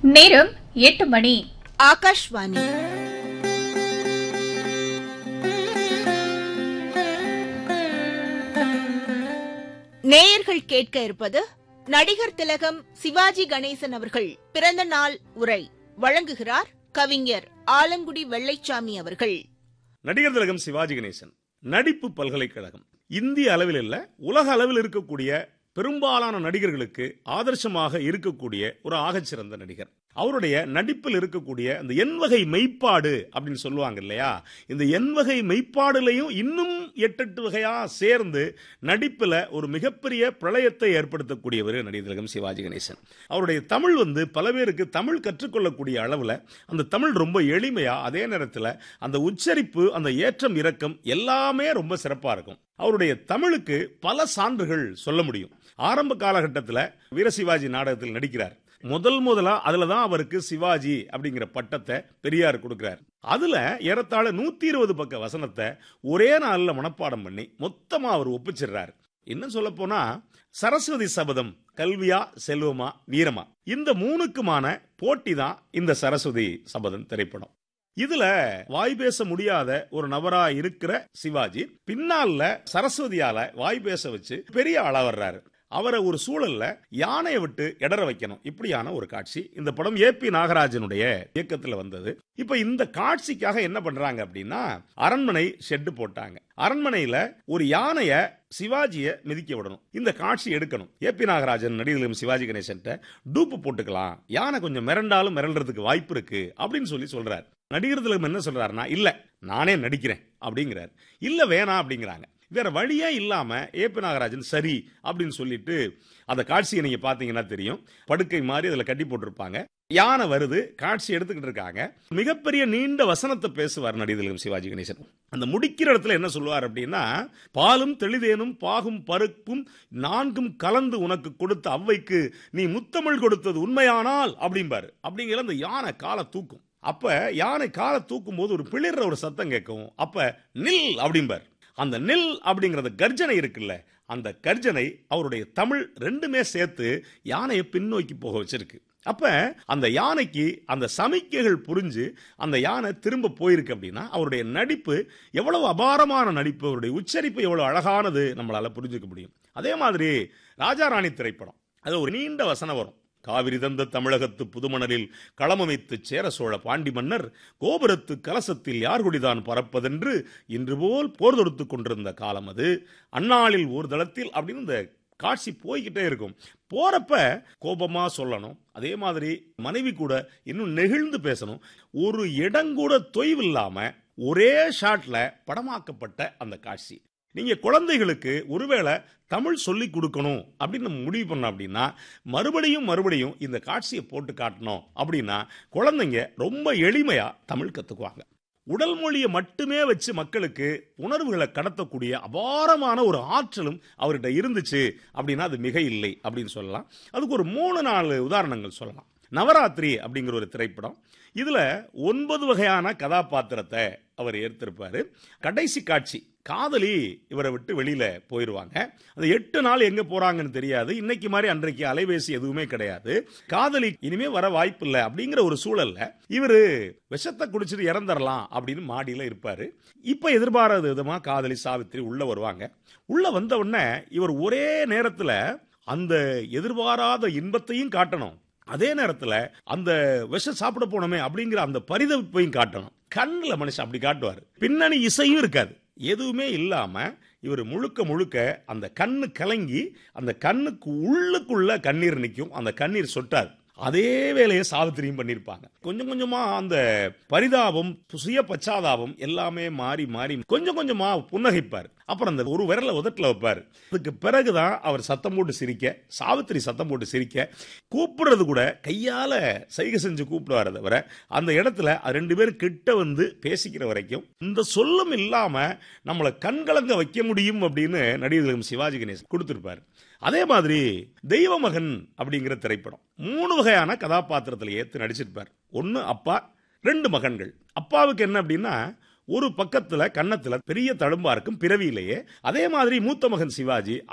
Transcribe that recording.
நேரம் எட்டு மணி ஆகாஷ்வாணி நேயர்கள் கேட்க இருப்பது நடிகர் திலகம் சிவாஜி கணேசன் அவர்கள் பிறந்த நாள் உரை வழங்குகிறார் கவிஞர் ஆலங்குடி வெள்ளைச்சாமி அவர்கள் நடிகர் திலகம் சிவாஜி கணேசன் நடிப்பு பல்கலைக்கழகம் இந்திய அளவில் இல்ல உலக அளவில் இருக்கக்கூடிய பெரும்பாலான நடிகர்களுக்கு ஆதர்சமாக இருக்கக்கூடிய ஒரு ஆகச்சிறந்த நடிகர் அவருடைய நடிப்பில் இருக்கக்கூடிய அந்த எண்வகை மெய்ப்பாடு அப்படின்னு சொல்லுவாங்க இல்லையா இந்த எண்வகை மெய்ப்பாடுலையும் இன்னும் எட்டெட்டு வகையா சேர்ந்து நடிப்புல ஒரு மிகப்பெரிய பிரளயத்தை ஏற்படுத்தக்கூடியவர் நடிகர் திலகம் சிவாஜி கணேசன் அவருடைய தமிழ் வந்து பல பேருக்கு தமிழ் கற்றுக்கொள்ளக்கூடிய அளவில் அந்த தமிழ் ரொம்ப எளிமையா அதே நேரத்தில் அந்த உச்சரிப்பு அந்த ஏற்றம் இறக்கம் எல்லாமே ரொம்ப சிறப்பாக இருக்கும் அவருடைய தமிழுக்கு பல சான்றுகள் சொல்ல முடியும் ஆரம்ப காலகட்டத்தில் வீரசிவாஜி நாடகத்தில் நடிக்கிறார் முதல் முதலா அதுல தான் அவருக்கு சிவாஜி அப்படிங்கிற பட்டத்தை பெரியார் கொடுக்கிறார் அதுல ஏறத்தாழ நூத்தி இருபது பக்க வசனத்தை ஒரே நாள்ல மனப்பாடம் பண்ணி மொத்தமா அவர் ஒப்பிச்சிடுறாரு என்ன சொல்ல போனா சரஸ்வதி சபதம் கல்வியா செல்வமா வீரமா இந்த மூணுக்குமான போட்டி தான் இந்த சரஸ்வதி சபதம் திரைப்படம் இதுல வாய் பேச முடியாத ஒரு நபரா இருக்கிற சிவாஜி பின்னால சரஸ்வதியால வாய் பேச வச்சு பெரிய ஆளா வர்றாரு அவரை ஒரு சூழல்ல யானையை விட்டு இடற வைக்கணும் இப்படியான ஒரு காட்சி இந்த படம் ஏ பி நாகராஜனுடைய இயக்கத்துல வந்தது இப்ப இந்த காட்சிக்காக என்ன பண்றாங்க அப்படின்னா அரண்மனை ஷெட்டு போட்டாங்க அரண்மனையில ஒரு யானைய சிவாஜிய மிதிக்க விடணும் இந்த காட்சி எடுக்கணும் ஏ பி நாகராஜன் நடிகர்களும் சிவாஜி கணேசன் டூப்பு போட்டுக்கலாம் யானை கொஞ்சம் மிரண்டாலும் மிரள்றதுக்கு வாய்ப்பு இருக்கு அப்படின்னு சொல்லி சொல்றாரு நடிகர் திலகம் என்ன சொல்றாருன்னா இல்ல நானே நடிக்கிறேன் அப்படிங்கிறார் இல்ல வேணாம் அப்படிங்கிறாங்க வேற வழியே இல்லாம ஏபி நாகராஜன் சரி அப்படின்னு சொல்லிட்டு அந்த காட்சியை நீங்க பாத்தீங்கன்னா தெரியும் படுக்கை மாதிரி அதுல கட்டி போட்டிருப்பாங்க யானை வருது காட்சி எடுத்துக்கிட்டு இருக்காங்க மிகப்பெரிய நீண்ட வசனத்தை பேசுவார் நடிகர்களும் சிவாஜி கணேசன் அந்த முடிக்கிற இடத்துல என்ன சொல்லுவார் அப்படின்னா பாலும் தெளிதேனும் பாகும் பருப்பும் நான்கும் கலந்து உனக்கு கொடுத்த அவ்வைக்கு நீ முத்தமிழ் கொடுத்தது உண்மையானால் அப்படிம்பாரு அப்படிங்கிற அந்த யானை காலை தூக்கும் அப்ப யானை காலை தூக்கும் போது ஒரு பிளிர்ற ஒரு சத்தம் கேட்கும் அப்ப நில் அப்படிம்பார் அந்த நெல் அப்படிங்கறது கர்ஜனை இருக்குல்ல அந்த கர்ஜனை அவருடைய தமிழ் ரெண்டுமே சேர்த்து யானையை பின்னோக்கி போக வச்சிருக்கு அப்ப அந்த யானைக்கு அந்த சமிக்கைகள் புரிஞ்சு அந்த யானை திரும்ப போயிருக்கு அப்படின்னா அவருடைய நடிப்பு எவ்வளவு அபாரமான நடிப்பு அவருடைய உச்சரிப்பு எவ்வளவு அழகானது நம்மளால புரிஞ்சுக்க முடியும் அதே மாதிரி ராஜா ராணி திரைப்படம் அது ஒரு நீண்ட வசனம் வரும் காவிரி தந்த தமிழகத்து புதுமணலில் களமமைத்து சேர சோழ பாண்டி மன்னர் கோபுரத்து கலசத்தில் யார் குடிதான் பறப்பதென்று இன்று போல் போர் தொடுத்து கொண்டிருந்த காலம் அது அந்நாளில் ஒரு தளத்தில் அப்படின்னு இந்த காட்சி போய்கிட்டே இருக்கும் போறப்ப கோபமா சொல்லணும் அதே மாதிரி மனைவி கூட இன்னும் நெகிழ்ந்து பேசணும் ஒரு இடங்கூட தொய்வில்லாம ஒரே ஷாட்ல படமாக்கப்பட்ட அந்த காட்சி நீங்க குழந்தைகளுக்கு ஒருவேளை தமிழ் சொல்லி கொடுக்கணும் அப்படின்னு நம்ம முடிவு பண்ணோம் அப்படின்னா மறுபடியும் மறுபடியும் இந்த காட்சியை போட்டு காட்டணும் அப்படின்னா குழந்தைங்க ரொம்ப எளிமையா தமிழ் கத்துக்குவாங்க உடல் மொழியை மட்டுமே வச்சு மக்களுக்கு உணர்வுகளை கடத்தக்கூடிய அபாரமான ஒரு ஆற்றலும் அவர்கிட்ட இருந்துச்சு அப்படின்னா அது மிக இல்லை அப்படின்னு சொல்லலாம் அதுக்கு ஒரு மூணு நாலு உதாரணங்கள் சொல்லலாம் நவராத்திரி அப்படிங்கிற ஒரு திரைப்படம் இதுல ஒன்பது வகையான கதாபாத்திரத்தை அவர் ஏற்றிருப்பாரு கடைசி காட்சி காதலி இவரை விட்டு வெளியில போயிருவாங்க அந்த எட்டு நாள் எங்க போறாங்கன்னு தெரியாது இன்னைக்கு மாதிரி அன்றைக்கு அலைபேசி எதுவுமே கிடையாது காதலி இனிமே வர வாய்ப்பு இல்லை அப்படிங்கிற ஒரு சூழல்ல இவரு விஷத்தை குடிச்சிட்டு இறந்துடலாம் அப்படின்னு மாடியில இருப்பாரு இப்ப எதிர்பாராத விதமா காதலி சாவித்திரி உள்ள வருவாங்க உள்ள வந்த உடனே இவர் ஒரே நேரத்துல அந்த எதிர்பாராத இன்பத்தையும் காட்டணும் அதே நேரத்தில் அந்த விஷம் சாப்பிட போனோமே அப்படிங்கிற அந்த பரிதவிப்பையும் காட்டணும் கண்ணில் மனுஷன் அப்படி காட்டுவார் பின்னணி இசையும் இருக்காது எதுவுமே இல்லாம இவர் முழுக்க முழுக்க அந்த கண்ணு கலங்கி அந்த கண்ணுக்கு உள்ளுக்குள்ள கண்ணீர் நிற்கும் அந்த கண்ணீர் சொட்டாது அதே வேலையை சாவித்திரியும் பண்ணியிருப்பாங்க கொஞ்சம் கொஞ்சமா அந்த பரிதாபம் சுய பச்சாதாபம் எல்லாமே மாறி மாறி கொஞ்சம் கொஞ்சமா புன்னகைப்பார் அப்புறம் அந்த ஒரு விரல உதட்டில் வைப்பார் அதுக்கு பிறகுதான் அவர் சத்தம் போட்டு சிரிக்க சாவித்திரி சத்தம் போட்டு சிரிக்க கூப்பிடுறது கூட கையால சைகை செஞ்சு கூப்பிடுவார் தவிர அந்த இடத்துல ரெண்டு பேரும் கிட்ட வந்து பேசிக்கிற வரைக்கும் இந்த சொல்லும் இல்லாம நம்மளை கண்கலங்க வைக்க முடியும் அப்படின்னு நடிகர்களும் சிவாஜி கணேசன் கொடுத்திருப்பார் அதே மாதிரி தெய்வ மகன் அப்படிங்கிற திரைப்படம் மூணு வகையான கதாபாத்திரத்தில் ஏத்து நடிச்சிருப்பார் ஒன்னு அப்பா ரெண்டு மகன்கள் அப்பாவுக்கு என்ன அப்படின்னா ஒரு பக்கத்துல கன்னத்துல பெரிய தழும்பா இருக்கும் பிறவியிலேயே அதே மாதிரி மூத்த மகன் சிவாஜி